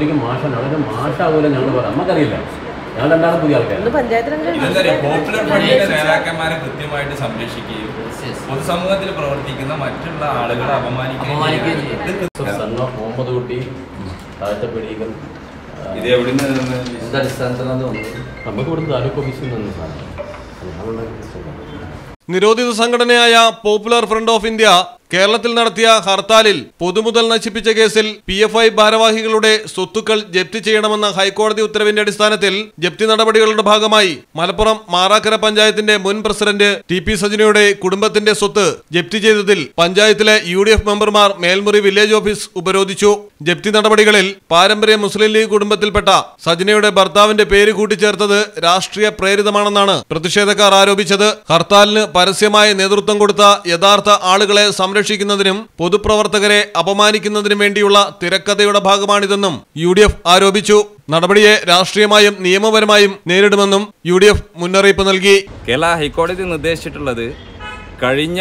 ശരിക്കും മാഷാണ് അവിടെ മാഷാവൂല ഞങ്ങൾ പറയാം നമുക്കറിയില്ല ഞങ്ങൾ രണ്ടാളും പുതിയ ആൾക്കാർ ഇന്ന് പഞ്ചായത്ത് ഇതെന്താ പറയുക, പോപ്പുലർ ഫ്രണ്ടിന്റെ നേതാക്കന്മാരെ കൃത്യമായിട്ട് സംരക്ഷിക്കുകയും പൊതുസമൂഹത്തിൽ പ്രവർത്തിക്കുന്ന മറ്റുള്ള ആളുകളെ അപമാനിക്കുകയും അപമാനിക്കുകയും ചെയ്യും. സൺ ഓഫ് മുഹമ്മദ് കുട്ടി താഴ്ത്തപ്പെടികൾ ഇത് എവിടുന്ന് നിന്ന് എന്താ അടിസ്ഥാനത്തിലാണ് തോന്നുന്നത് നമുക്ക് ഇവിടുന്ന് താലൂക്ക് ഓഫീസിൽ നിന്ന് സാധനം ഞങ്ങളുണ്ടാക്കിയ പ്രശ്നമില്ല. നിരോധിത സംഘടനയായ പോപ്പുലർ ഫ്രണ്ട് ഓഫ് ഇന്ത്യ കേരളത്തിൽ നടത്തിയ ഹർത്താലിൽ പൊതുമുതൽ നശിപ്പിച്ച കേസിൽ പി എഫ് ഐ ഭാരവാഹികളുടെ സ്വത്തുക്കൾ ജപ്തി ചെയ്യണമെന്ന ഹൈക്കോടതി ഉത്തരവിന്റെ അടിസ്ഥാനത്തിൽ ജപ്തി നടപടികളുടെ ഭാഗമായി മലപ്പുറം മാറാക്കര പഞ്ചായത്തിന്റെ മുൻ പ്രസിഡന്റ് ടി പി സജിനയുടെ കുടുംബത്തിന്റെ സ്വത്ത് ജപ്തി ചെയ്തതിൽ പഞ്ചായത്തിലെ യു ഡി എഫ് മെമ്പർമാർ മേൽമുറി വില്ലേജ് ഓഫീസ് ഉപരോധിച്ചു ജപ്തി നടപടികളിൽ പാരമ്പര്യ മുസ്ലിം ലീഗ് കുടുംബത്തിൽപ്പെട്ട സജിനയുടെ ഭർത്താവിന്റെ പേര് കൂട്ടിച്ചേർത്തത് രാഷ്ട്രീയ പ്രേരിതമാണെന്നാണ് പ്രതിഷേധക്കാർ ആരോപിച്ചത് ഹർത്താലിന് പരസ്യമായ നേതൃത്വം കൊടുത്ത യഥാർത്ഥ ആളുകളെ സംരക്ഷിക്കുന്നതിനും പൊതുപ്രവർത്തകരെ അപമാനിക്കുന്നതിനും വേണ്ടിയുള്ള തിരക്കഥയുടെ ഭാഗമാണിതെന്നും യു ഡി എഫ് ആരോപിച്ചു നടപടിയെ രാഷ്ട്രീയമായും നിയമപരമായും നേരിടുമെന്നും യു ഡി എഫ് മുന്നറിയിപ്പ് നൽകി കേരള ഹൈക്കോടതി നിർദ്ദേശിച്ചിട്ടുള്ളത് കഴിഞ്ഞ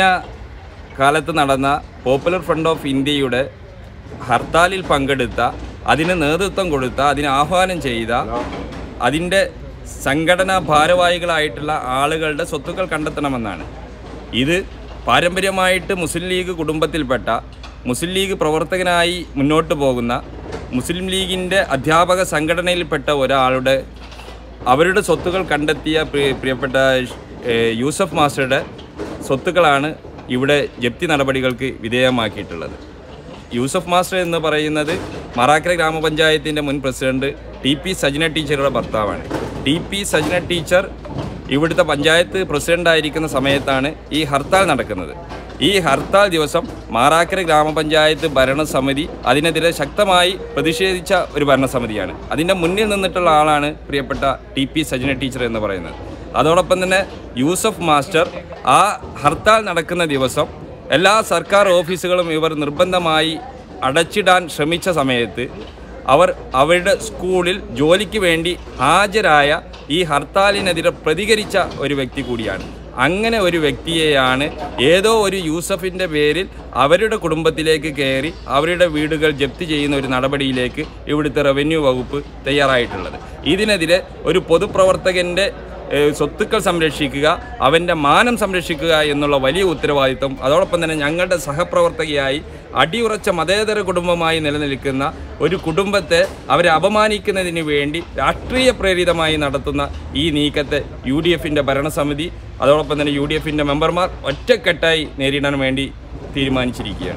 കാലത്ത് നടന്ന പോപ്പുലർ ഫ്രണ്ട് ഓഫ് ഇന്ത്യയുടെ ഹർത്താലിൽ പങ്കെടുത്ത അതിന് നേതൃത്വം കൊടുത്ത അതിന് ആഹ്വാനം ചെയ്ത അതിൻ്റെ സംഘടനാ ഭാരവാഹികളായിട്ടുള്ള ആളുകളുടെ സ്വത്തുക്കൾ കണ്ടെത്തണമെന്നാണ് ഇത് പാരമ്പര്യമായിട്ട് മുസ്ലിം ലീഗ് കുടുംബത്തിൽപ്പെട്ട മുസ്ലിം ലീഗ് പ്രവർത്തകനായി മുന്നോട്ട് പോകുന്ന മുസ്ലിം ലീഗിൻ്റെ അധ്യാപക സംഘടനയിൽപ്പെട്ട ഒരാളുടെ അവരുടെ സ്വത്തുക്കൾ കണ്ടെത്തിയ പ്രിയ- പ്രിയപ്പെട്ട ഏഹ്, യൂസഫ് മാസ്റ്ററുടെ സ്വത്തുക്കളാണ് ഇവിടെ ജപ്തി നടപടികൾക്ക് വിധേയമാക്കിയിട്ടുള്ളത് യൂസഫ് മാസ്റ്റർ എന്ന് പറയുന്നത് മറാക്കര ഗ്രാമപഞ്ചായത്തിൻ്റെ മുൻ പ്രസിഡന്റ് ടി പി സജ്ന ടീച്ചറുടെ ഭർത്താവാണ് ടി പി സജ്ന ടീച്ചർ ഇവിടുത്തെ പഞ്ചായത്ത് പ്രസിഡന്റായിരിക്കുന്ന സമയത്താണ് ഈ ഹർത്താൽ നടക്കുന്നത് ഈ ഹർത്താൽ ദിവസം മാറാക്കര ഗ്രാമപഞ്ചായത്ത് ഭരണസമിതി അതിനെതിരെ ശക്തമായി പ്രതിഷേധിച്ച ഒരു ഭരണസമിതിയാണ് അതിൻ്റെ മുന്നിൽ നിന്നിട്ടുള്ള ആളാണ് പ്രിയപ്പെട്ട ടി പി സജ്ന ടീച്ചർ എന്ന് പറയുന്നത് അതോടൊപ്പം തന്നെ യൂസഫ് മാസ്റ്റർ ആ ഹർത്താൽ നടക്കുന്ന ദിവസം എല്ലാ സർക്കാർ ഓഫീസുകളും ഇവർ നിർബന്ധമായി അടച്ചിടാൻ ശ്രമിച്ച സമയത്ത് അവർ അവരുടെ സ്കൂളിൽ ജോലിക്ക് വേണ്ടി ഹാജരായ ഈ ഹർത്താലിനെതിരെ പ്രതികരിച്ച ഒരു വ്യക്തി കൂടിയാണ് അങ്ങനെ ഒരു വ്യക്തിയെയാണ് ഏതോ ഒരു യൂസഫിൻ്റെ പേരിൽ അവരുടെ കുടുംബത്തിലേക്ക് കയറി അവരുടെ വീടുകൾ ജപ്തി ചെയ്യുന്ന ഒരു നടപടിയിലേക്ക് ഇവിടുത്തെ റവന്യൂ വകുപ്പ് തയ്യാറായിട്ടുള്ളത് ഇതിനെതിരെ ഒരു പൊതുപ്രവർത്തകൻ്റെ ഏഹ് സ്വത്തുക്കൾ സംരക്ഷിക്കുക അവൻ്റെ മാനം സംരക്ഷിക്കുക എന്നുള്ള വലിയ ഉത്തരവാദിത്വം അതോടൊപ്പം തന്നെ ഞങ്ങളുടെ സഹപ്രവർത്തകയായി അടിയുറച്ച മതേതര കുടുംബമായി നിലനിൽക്കുന്ന ഒരു കുടുംബത്തെ അവരെ അപമാനിക്കുന്നതിന് വേണ്ടി രാഷ്ട്രീയ പ്രേരിതമായി നടത്തുന്ന ഈ നീക്കത്തെ യു ഡി എഫിൻ്റെ ഭരണസമിതി അതോടൊപ്പം തന്നെ യു ഡി എഫിൻ്റെ മെമ്പർമാർ ഒറ്റക്കെട്ടായി നേരിടാൻ വേണ്ടി തീരുമാനിച്ചിരിക്കുകയാണ്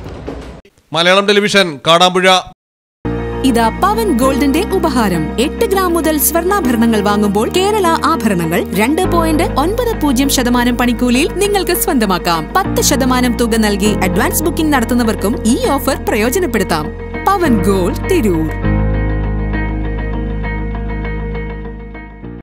മലയാളം ടെലിവിഷൻ കാടാമ്പുഴ ഇതാ പവൻ ഗോൾഡിന്റെ ഉപഹാരം എട്ട് ഗ്രാം മുതൽ സ്വർണ്ണാഭരണങ്ങൾ വാങ്ങുമ്പോൾ കേരള ആഭരണങ്ങൾ രണ്ട് പോയിന്റ് ഒൻപത് പൂജ്യം ശതമാനം പണിക്കൂലിയിൽ നിങ്ങൾക്ക് സ്വന്തമാക്കാം പത്ത് ശതമാനം തുക നൽകി അഡ്വാൻസ് ബുക്കിംഗ് നടത്തുന്നവർക്കും ഈ ഓഫർ പ്രയോജനപ്പെടുത്താം പവൻ ഗോൾഡ് തിരൂർ